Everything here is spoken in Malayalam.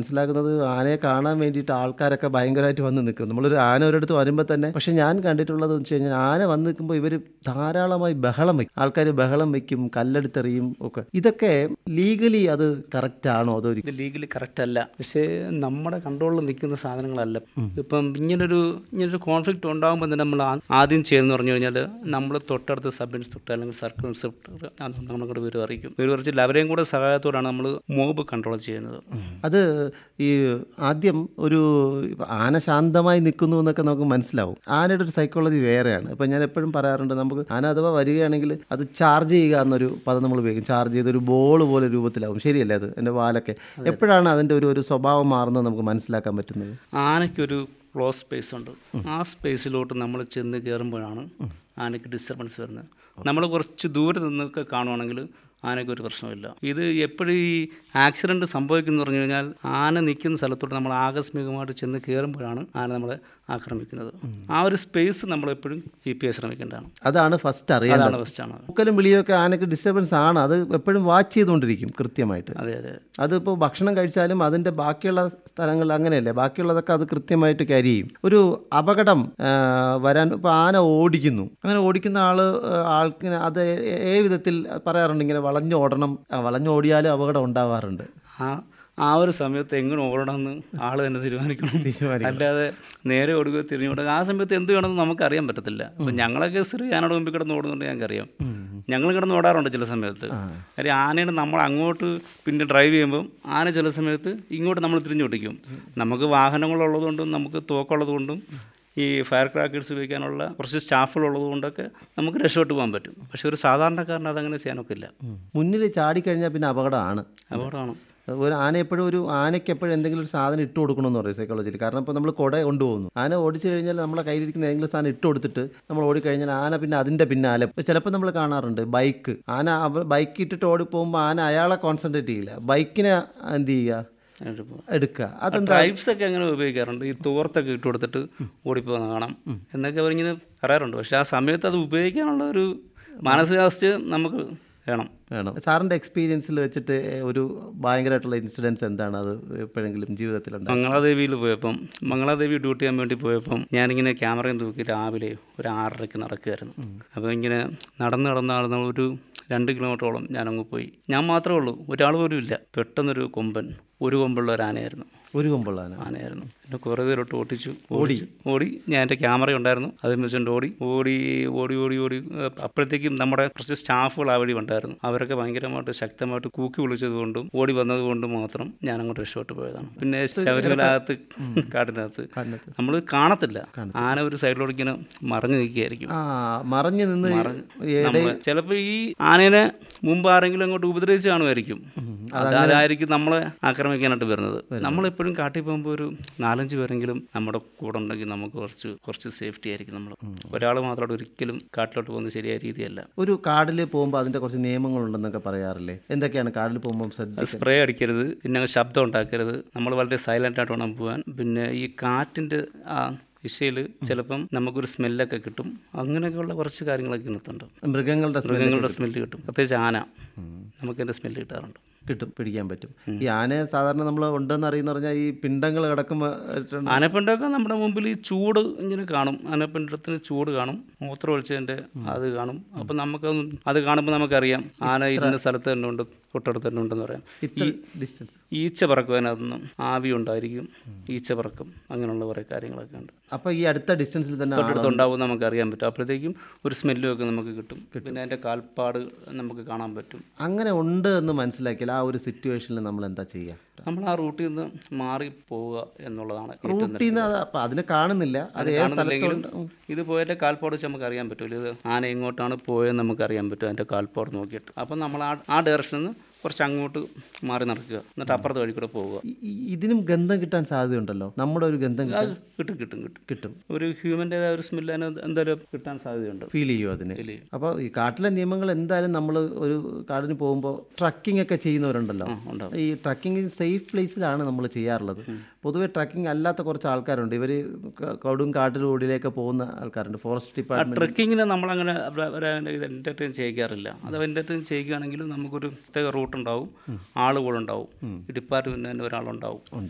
മനസ്സിലാക്കുന്നത് ആനയെ കാണാൻ വേണ്ടിയിട്ട് ആൾക്കാരൊക്കെ ഭയങ്കരമായിട്ട് വന്ന് നിൽക്കും നമ്മളൊരു ആന ഒരിടത്ത് വരുമ്പോൾ തന്നെ പക്ഷെ ഞാൻ കണ്ടിട്ടുള്ളത് വെച്ച് കഴിഞ്ഞാൽ ആന വന്ന് നിൽക്കുമ്പോൾ ഇവർ ധാരാളമായി ബഹളം വയ്ക്കും ആൾക്കാർ ബഹളം വയ്ക്കും കല്ലെടുത്തെറിയും ഒക്കെ ഇതൊക്കെ ലീഗലി അത് കറക്റ്റ് ആണോ അതോ ഒരു ഇത് ലീഗലി കറക്റ്റ് അല്ല പക്ഷേ നമ്മുടെ കൺട്രോളിൽ നിൽക്കുന്ന സാധനങ്ങളല്ല ഇപ്പം ഇങ്ങനൊരു ഇങ്ങനൊരു കോൺഫ്ലിക്റ്റ് ഉണ്ടാകുമ്പോൾ തന്നെ നമ്മൾ ആ- ആദ്യം ചെയ്യുന്നത് പറഞ്ഞു കഴിഞ്ഞാൽ നമ്മൾ തൊട്ടടുത്ത് സബ് ഇൻസ്പെക്ടർ അല്ലെങ്കിൽ സർക്കിൾ ഇൻസ്പെക്ടർ നമ്മളെ വിവരം അറിയിക്കും വിവരം അറിയിച്ചില്ല അവരെയും കൂടെ സഹായത്തോടാണ് നമ്മൾ മോബ് കൺട്രോൾ ചെയ്യുന്നത് അത് ഈ ആദ്യം ഒരു ഇപ്പൊ ആന ശാന്തമായി നിൽക്കുന്നു എന്നൊക്കെ നമുക്ക് മനസ്സിലാവും ആനയുടെ ഒരു സൈക്കോളജി വേറെയാണ് ഇപ്പം ഞാൻ എപ്പോഴും പറയാറുണ്ട് നമുക്ക് ആന അഥവാ വരികയാണെങ്കിൽ അത് ചാർജ് ചെയ്യുക എന്നൊരു പദം നമ്മൾ ഉപയോഗിക്കും ചാർജ് ചെയ്ത് ഒരു ബോൾ പോലെ രൂപത്തിലാവും ശരിയല്ലേ അത് എൻ്റെ വാലൊക്കെ എപ്പോഴാണ് അതിൻ്റെ ഒരു ഒരു സ്വഭാവം മാറുന്നത് നമുക്ക് മനസ്സിലാക്കാൻ പറ്റുന്നത് ആനയ്ക്കൊരു ക്ലോസ് സ്പേസ് ഉണ്ട് ആ സ്പേസിലോട്ട് നമ്മൾ ചെന്ന് കയറുമ്പോഴാണ് ആനയ്ക്ക് ഡിസ്റ്റർബൻസ് വരുന്നത് നമ്മൾ കുറച്ച് ദൂരെ നിന്നൊക്കെ കാണുവാണെങ്കിൽ ആനയ്ക്ക് ഒരു പ്രശ്നമില്ല ഇത് എപ്പോഴും ഈ ആക്സിഡൻറ്റ് സംഭവിക്കുന്നു പറഞ്ഞു കഴിഞ്ഞാൽ ആന നിൽക്കുന്ന സ്ഥലത്തോട്ട് നമ്മൾ ആകസ്മികമായിട്ട് ചെന്ന് കയറുമ്പോഴാണ് ആന നമ്മളെ ആക്രമിക്കുന്നത് ആ ഒരു സ്പേസ് നമ്മൾ എപ്പോഴും കീപ്പ് ചെയ്യാൻ ശ്രമിക്കേണ്ടതാണ് അതാണ് ഫസ്റ്റ് അറിയേണ്ടത് അതാണ് ഫസ്റ്റാണ് പൂക്കലും വിളിയൊക്കെ ആനയ്ക്ക് ഡിസ്റ്റർബൻസ് ആണ് അത് എപ്പോഴും വാച്ച് ചെയ്തുകൊണ്ടിരിക്കും കൃത്യമായിട്ട് അതെ അതെ അതിപ്പോൾ ഭക്ഷണം കഴിച്ചാലും അതിൻ്റെ ബാക്കിയുള്ള സ്ഥലങ്ങളിൽ അങ്ങനെയല്ലേ ബാക്കിയുള്ളതൊക്കെ അത് കൃത്യമായിട്ട് ക്യാരി ചെയ്യും ഒരു അപകടം ആ, വരാൻ ഇപ്പോൾ ആന ഓടിക്കുന്നു അങ്ങനെ ഓടിക്കുന്ന ആൾ ആൾക്കിന് അത് ഏ- ഏ വിധത്തിൽ പറയാറുണ്ട് ഇങ്ങനെ വളഞ്ഞു ഓടണം ആ, വളഞ്ഞു ഓടിയാലും അപകടം ഉണ്ടാവാറുണ്ട് ആ ആ ഒരു സമയത്ത് എങ്ങനെ ഓടണമെന്ന് ആൾ തന്നെ തീരുമാനിക്കണം തീരുമാനിക്കണം. അല്ലാതെ നേരെ ഓടുക തിരിഞ്ഞു ഓടുക ആ സമയത്ത് എന്ത് വേണമെന്ന് നമുക്ക് അറിയാൻ പറ്റത്തില്ല അപ്പം ഞങ്ങളൊക്കെ സ്ഥിരം ആനയുടെ മുമ്പിൽ കിടന്ന് ഓടുന്നുണ്ട് ഞങ്ങൾക്കറിയാം ഞങ്ങൾ കിടന്ന് ഓടാറുണ്ട് ചില സമയത്ത് കാര്യം ആനയുടെ നമ്മൾ അങ്ങോട്ട് പിന്നെ ഡ്രൈവ് ചെയ്യുമ്പം ആന ചില സമയത്ത് ഇങ്ങോട്ട് നമ്മൾ തിരിഞ്ഞു ഓടിക്കും നമുക്ക് വാഹനങ്ങളുള്ളതുകൊണ്ടും നമുക്ക് തോക്കുള്ളതുകൊണ്ടും ഈ ഫയർ ക്രാക്കേഴ്സ് ഉപയോഗിക്കാനുള്ള കുറച്ച് സ്റ്റാഫുകൾ ഉള്ളതുകൊണ്ടൊക്കെ നമുക്ക് രക്ഷപ്പെട്ടു പോകാൻ പറ്റും പക്ഷെ ഒരു സാധാരണക്കാരന് അതങ്ങനെ ചെയ്യാനൊക്കെ ഇല്ല മുന്നിൽ ചാടിക്കഴിഞ്ഞാൽ പിന്നെ അപകടമാണ് അപകടമാണ് ഒരു ആന എപ്പോഴും ഒരു ആനയ്ക്ക് എപ്പോഴും എന്തെങ്കിലും ഒരു സാധനം ഇട്ട് കൊടുക്കണമെന്ന് പറയും സൈക്കോളജിയിൽ കാരണം ഇപ്പോൾ നമ്മൾ കുട കൊണ്ടുപോകുന്നു ആന ഓടിച്ചു കഴിഞ്ഞാൽ നമ്മളെ കയ്യിലിരിക്കുന്ന ഏതെങ്കിലും സാധനം ഇട്ട് കൊടുത്തിട്ട് നമ്മൾ ഓടിക്കഴിഞ്ഞാൽ ആന പിന്നെ അതിൻ്റെ പിന്നാലെ ഇപ്പൊ ചിലപ്പോൾ നമ്മൾ കാണാറുണ്ട് ബൈക്ക് ആന അവ ബൈക്ക് ഇട്ടിട്ട് ഓടിപ്പോകുമ്പോൾ ആന അയാളെ കോൺസെൻട്രേറ്റ് ചെയ്യില്ല ബൈക്കിനെ എന്ത് ചെയ്യുക അതിട്ട് പോകാം. എടുക്കുക അതെന്താ ട്രൈബ്സ് ഒക്കെ അങ്ങനെ ഉപയോഗിക്കാറുണ്ട് ഈ തോർത്തൊക്കെ ഇട്ട് കൊടുത്തിട്ട് ഓടിപ്പോകുന്ന കാണാം എന്നൊക്കെ അവരിങ്ങനെ പറയാറുണ്ട് പക്ഷെ ആ സമയത്ത് അത് ഉപയോഗിക്കാനുള്ള ഒരു മാനസികാവസ്ഥ നമുക്ക് വേണം വേണം സാറിൻ്റെ എക്സ്പീരിയൻസിൽ വെച്ചിട്ട് ഒരു ഭയങ്കരമായിട്ടുള്ള ഇൻസിഡൻസ് എന്താണ് അത് എപ്പോഴെങ്കിലും ജീവിതത്തിലുണ്ട് മംഗളാദേവിയിൽ പോയപ്പം മംഗളാദേവി ഡ്യൂട്ടി ചെയ്യാൻ വേണ്ടി പോയപ്പം ഞാനിങ്ങനെ ക്യാമറയും തൂക്കി രാവിലെ ഒരു ആറരയ്ക്ക് നടക്കുമായിരുന്നു അപ്പോൾ ഇങ്ങനെ നടന്ന് നടന്ന് നടന്ന് ഒരു രണ്ട് കിലോമീറ്ററോളം ഞാനങ്ങ് പോയി ഞാൻ മാത്രമേ ഉള്ളൂ ഒരാൾ പോലും ഇല്ല പെട്ടെന്നൊരു കൊമ്പൻ ഒരു കൊമ്പുള്ള ഒരു ആനയായിരുന്നു ഒരു കൊമ്പുള്ള ആന ആനയായിരുന്നു എന്നെ കുറേ ദൂരോട്ട് ഓടിച്ചു ഓടി ഓടി ഞാൻ എൻ്റെ ക്യാമറ ഉണ്ടായിരുന്നു അതിൽ വെച്ചുകൊണ്ട് ഓടി ഓടി ഓടി ഓടി ഓടി ഏഹ് അപ്പോഴത്തേക്കും നമ്മുടെ കുറച്ച് സ്റ്റാഫുകൾ ആ വഴി ഉണ്ടായിരുന്നു അവരൊക്കെ ഭയങ്കരമായിട്ട് ശക്തമായിട്ട് കൂക്കി വിളിച്ചത് കൊണ്ടും ഓടി വന്നത് കൊണ്ടും മാത്രം ഞാൻ അങ്ങോട്ട് രക്ഷപ്പെട്ടു പോയതാണ് പിന്നെ ശബരിമലകത്ത് കാട്ടിനകത്ത് കാട്ടിനകത്ത്. നമ്മൾ കാണത്തില്ല ആന ഒരു സൈഡിലോട്ട് ഇങ്ങനെ മറഞ്ഞു നിൽക്കുകയായിരിക്കും ആ മറഞ്ഞു നിന്ന് ഈ- നമ്മൾ ചിലപ്പോൾ ഈ ആനേനെ മുമ്പ് ആരെങ്കിലും അങ്ങോട്ട് ഉപദ്രവിച്ച് കാണുമായിരിക്കും അതായിരിക്കും നമ്മളെ ആക്രമിക്കാനായിട്ട് വരുന്നത് നമ്മളെപ്പോഴും കാട്ടിൽ പോകുമ്പോൾ ഒരു നാലഞ്ച് പേരെങ്കിലും നമ്മുടെ കൂടെ ഉണ്ടെങ്കിൽ നമുക്ക് കുറച്ച് കുറച്ച് സേഫ്റ്റി ആയിരിക്കും നമ്മൾ ഒരാൾ മാത്രമായിട്ട് ഒരിക്കലും കാട്ടിലോട്ട് പോകുന്നത് ശരിയായ രീതിയല്ല ഒരു കാടിൽ പോകുമ്പോൾ അതിൻ്റെ കുറച്ച് നിയമങ്ങളുണ്ടെന്നൊക്കെ പറയാറില്ലേ എന്തൊക്കെയാണ് കാടിൽ പോകുമ്പോൾ ശ്രദ്ധ സ്പ്രേ അടിക്കരുത് പിന്നെ ശബ്ദം ഉണ്ടാക്കരുത് നമ്മൾ വളരെ സൈലൻ്റ് ആയിട്ട് വേണം പോകാൻ പിന്നെ ഈ കാറ്റിൻ്റെ ആ ദിശയിൽ ചിലപ്പം നമുക്കൊരു സ്മെല്ലൊക്കെ കിട്ടും അങ്ങനെയൊക്കെയുള്ള കുറച്ച് കാര്യങ്ങളൊക്കെ ഇന്നത്തുണ്ട് മൃഗങ്ങളുടെ സ്മെല്ല് മൃഗങ്ങളുടെ സ്മെല്ല് കിട്ടും പ്രത്യേകിച്ച് ആന നമുക്കതിൻ്റെ സ്മെല്ല് കിട്ടാറുണ്ട് കിട്ടും പിടിക്കാൻ പറ്റും ഈ ആനയെ സാധാരണ നമ്മൾ ഉണ്ടെന്ന് അറിയുന്ന പറഞ്ഞാൽ ഈ പിണ്ടങ്ങൾ കിടക്കുമ്പോൾ ആനപ്പിണ്ടൊക്കെ നമ്മുടെ മുമ്പിൽ ഈ ചൂട് ഇങ്ങനെ കാണും ആനപ്പിണ്ടത്തിന് ചൂട് കാണും മൂത്രം ഒഴിച്ചതിൻ്റെ അത് കാണും അപ്പം നമുക്കതൊന്നും അത് കാണുമ്പോൾ നമുക്കറിയാം ആന ഇന്ന സ്ഥലത്ത് തന്നെ ഉണ്ട് തൊട്ടടുത്ത് തന്നെ ഉണ്ടെന്ന് പറയാം ഇത്ര ഡിസ്റ്റൻസ് ഈച്ച പറക്കും അതിനകത്തുനിന്ന് ആവി ഉണ്ടായിരിക്കും ഈച്ച പറക്കും അങ്ങനെയുള്ള കുറേ കാര്യങ്ങളൊക്കെ ഉണ്ട് അപ്പോൾ ഈ അടുത്ത ഡിസ്റ്റൻസിൽ തന്നെ തൊട്ടടുത്ത് ഉണ്ടാവും നമുക്ക് അറിയാൻ പറ്റും അപ്പോഴത്തേക്കും ഒരു സ്മെല്ലും ഒക്കെ നമുക്ക് കിട്ടും പിന്നെ അതിൻ്റെ കാൽപ്പാട് നമുക്ക് കാണാൻ പറ്റും അങ്ങനെ ഉണ്ട് എന്ന് മനസ്സിലാക്കിയാൽ ആ ഒരു സിറ്റുവേഷനിൽ നമ്മൾ എന്താ ചെയ്യുക നമ്മൾ ആ റൂട്ടിൽ നിന്ന് മാറി പോവുക എന്നുള്ളതാണ് ഏറ്റവും റൂട്ടിൽ നിന്ന് അത് അപ്പം അതിനെ കാണുന്നില്ല അത് ഏത് കാണുന്നില്ലെങ്കിലും സ്ഥലത്തുണ്ട് ഇത് പോയതിൻ്റെ കാൽപ്പാട് വെച്ച് നമുക്ക് അറിയാൻ പറ്റുമല്ലോ ഇത് ആന എങ്ങോട്ടാണ് പോയതെന്ന് നമുക്ക് അറിയാൻ പറ്റും അതിൻ്റെ കാൽപ്പാട് നോക്കിയിട്ട് അപ്പം നമ്മൾ ആ ആ ഡയറക്ഷനിൽ നിന്ന് കുറച്ച് അങ്ങോട്ട് മാറി നടക്കുക എന്നിട്ട് അപ്പുറത്തെ വഴി കൂടെ പോവുക ഈ- ഈ- ഇതിനും ഗന്ധം കിട്ടാൻ സാധ്യതയുണ്ടല്ലോ നമ്മുടെ ഒരു ഗന്ധം കിട്ടാൻ അത് കിട്ടും കിട്ടും കിട്ടും കിട്ടും ഒരു ഹ്യൂമൻ്റേതായ ഒരു സ്മെല്ല് അതിന് എന്തായാലും കിട്ടാൻ സാധ്യതയുണ്ട് ഫീൽ ചെയ്യും അതിന് Feel ചെയ്യും. അപ്പോൾ ഈ കാട്ടിലെ നിയമങ്ങൾ എന്തായാലും നമ്മൾ ഒരു കാടിന് പോകുമ്പോൾ ട്രക്കിംഗ് ഒക്കെ ചെയ്യുന്നവരുണ്ടല്ലോ ആ ഉണ്ടാവും ഈ ട്രക്കിംഗ് സേഫ് പ്ലേസിലാണ് നമ്മൾ ചെയ്യാറുള്ളത് പൊതുവെ ട്രക്കിംഗ് അല്ലാത്ത കുറച്ച് ആൾക്കാരുണ്ട് ഇവർ കൊടും കാട്ടിലൂടിലേക്ക് പോകുന്ന ആൾക്കാരുണ്ട് ഫോറസ്റ്റ് ഡിപ്പാർട്ട്മെന്റ് ട്രക്കിങ്ങിന് നമ്മളങ്ങനെ അവരെ- അവരെ അങ്ങനെ ഇത് എൻ്റർടൈൻ ചെയ്യിക്കാറില്ല അത് എൻ്റർടൈൻ ചെയ്യുകയാണെങ്കിലും നമുക്കൊരു പ്രത്യേക റൂട്ട് ഉണ്ടാവും ആളുകളുണ്ടാവും ഈ ഡിപ്പാർട്ട്മെൻറ്റിന് തന്നെ ഒരാളുണ്ടാവും